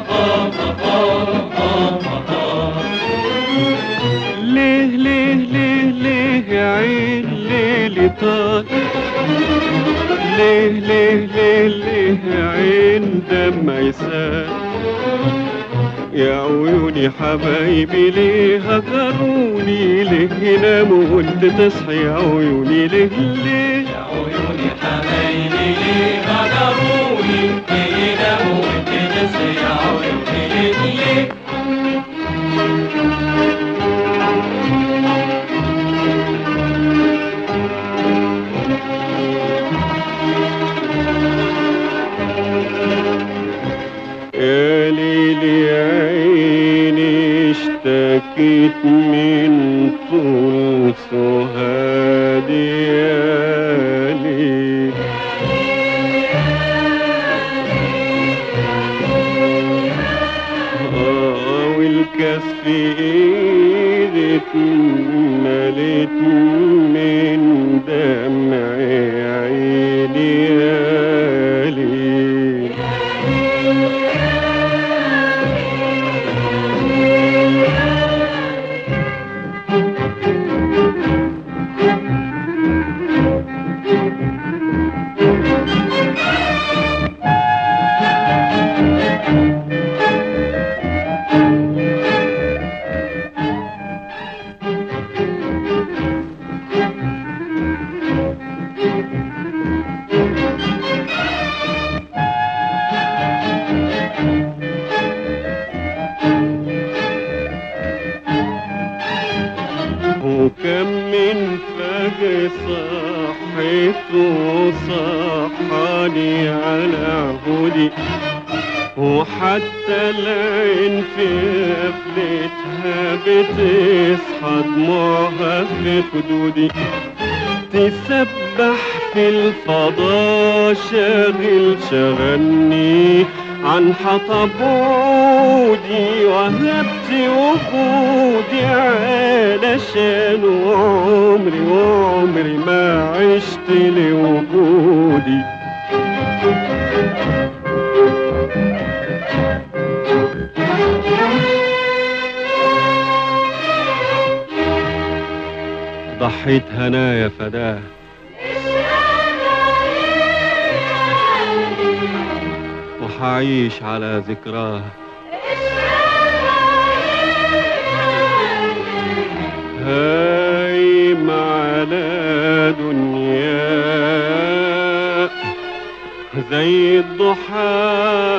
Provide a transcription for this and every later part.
ليه ليه ليه ليه يا عين ليلي طال ليه ليه ليه ليه يا عين دمع يسال يا عيوني حبايبي ليه هجروني ليه يناموا وانت تصحي يا عيوني ليه ليه يا عيوني حبايبي ليه غدروني ليه ناموا وانت تصحي يا عيوني ليه ليه يا ليلي يا عيني اشتكيت من طول سهادي يا ليل آه والكاس في ايدي اتملت من دمع عيني يا ليل وكم من فجر صحيت وصحاني على هدي وحتى العين في قفلتها بتصحى دموعها في خدودي تسبح في الفضاء شاغل شغلني عن حطب عودي وهبت وجودي علشان عمري وعمري ما عشت لوجودي ضحيت هنايا فداه وحعيش على ذكراه هايم على دنيا زي الضحى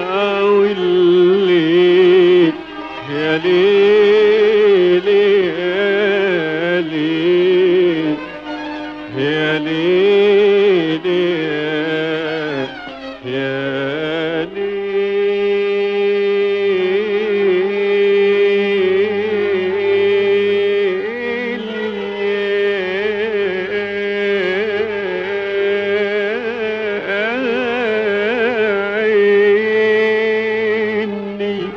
والليل يا ليل يا ليل يا ليل يا ليل عيني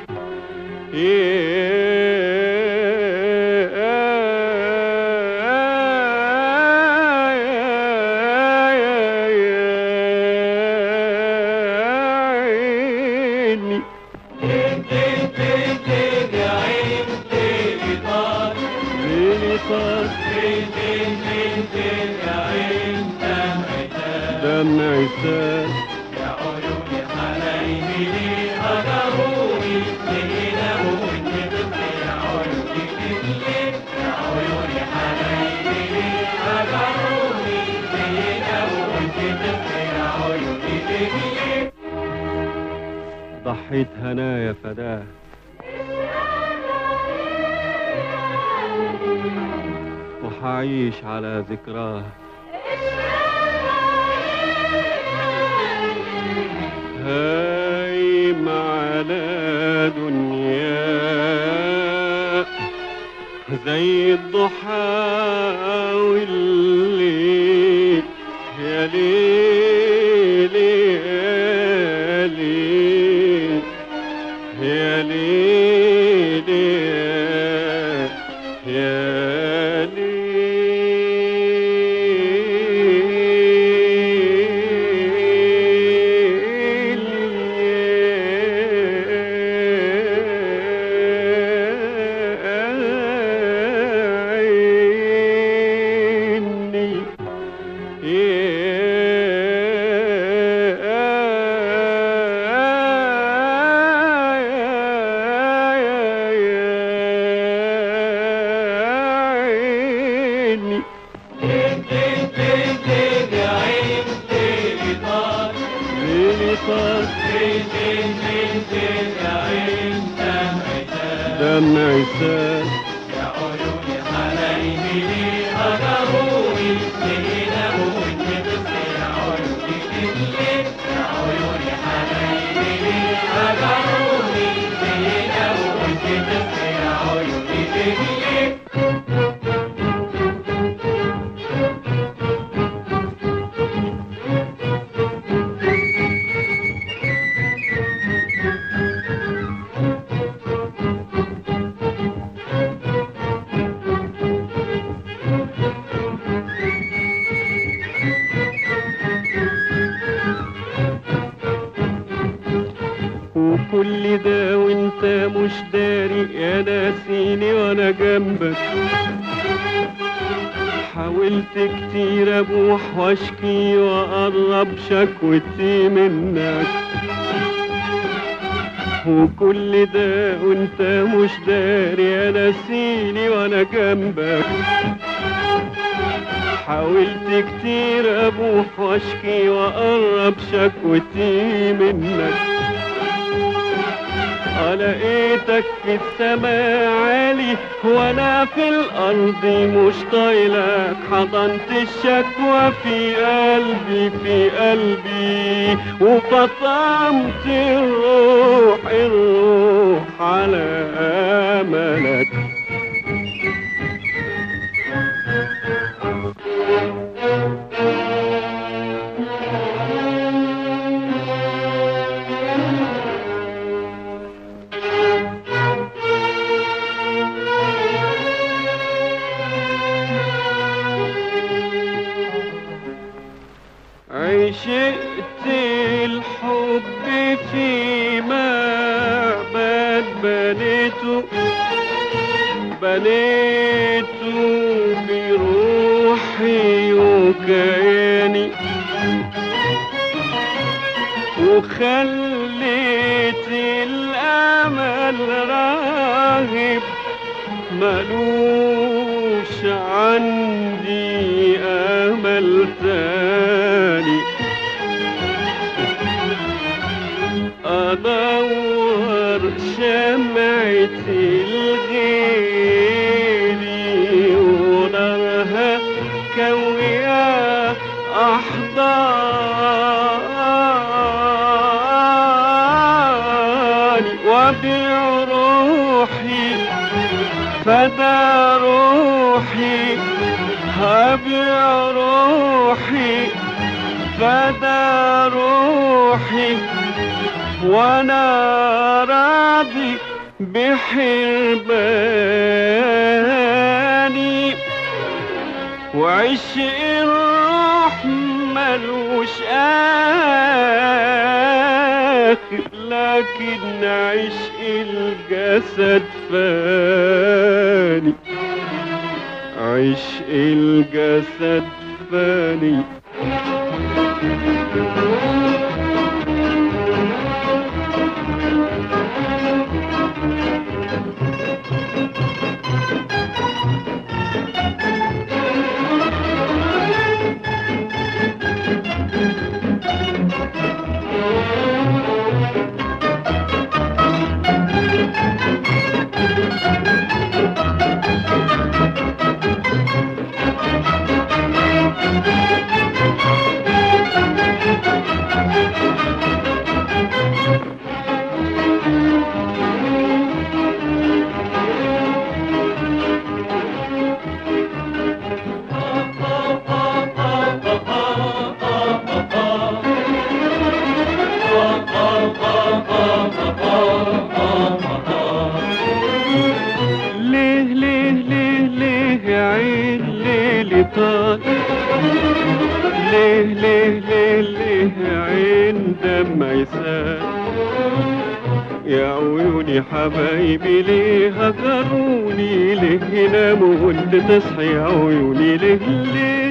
عيني ليه ليه ليه ليه يا عين ليه طار ليلي طار ليه ليه ليه ليه يا عين دمعتها دمعي سال يا عيوني حبايبي ليه غدروني ليه ناموا وانت تصحي يا عيوني ليه ليه يا عيوني حبايبي ليه غدروني ليه ناموا وانت تصحي يا عيوني ليه ليه ضحيت هنايا فداه وحعيش على ذكراه هايم على دنيا زي الضحى والليل يا ليل يا ليل يا ليل يا طار ليه ليه ليه ليه يا عين دمع سال دمع سال يا عيوني حبايبي ليه هجروني ليه ناموا وانت تصحي يا عيوني ليه يا عيوني حبايبي ليه هجروني ليه ناموا وانت تصحي يا عيوني ليه وكل ده وانت مش داري يا ناسيني وانا جنبك حاولت كتير ابوح واشكي واقرب شكوتي منك وكل ده وانت مش داري يا ناسيني وانا جنبك حاولت كتير ابوح واشكي واقرب شكوتي منك لقيتك في السماء عالي وانا في الارض مش طايلك حضنت الشكوى في قلبي في قلبي وفطمت الروح الروح على املك عشقت الحب في معبد بنيته بنيته بروحي وكياني وخليت الامل راغب ملوش عندي امل تاني ادور شمعة الغيري ونارها كوية احضاني وابيع روحي فدا روحي هبيع روحي فدا روحي وانا راضي بحرماني وعشق الروح ملوش آخر لكن عشق الجسد فاني عشق الجسد فاني ليه ليه ليه ليه يا عين ليلي طال ليه ليه ليه ليه يا عين دمع يسال يا عيوني حبايبي ليه هجروني ليه يناموا وانت تصحي يا عيوني ليه ليه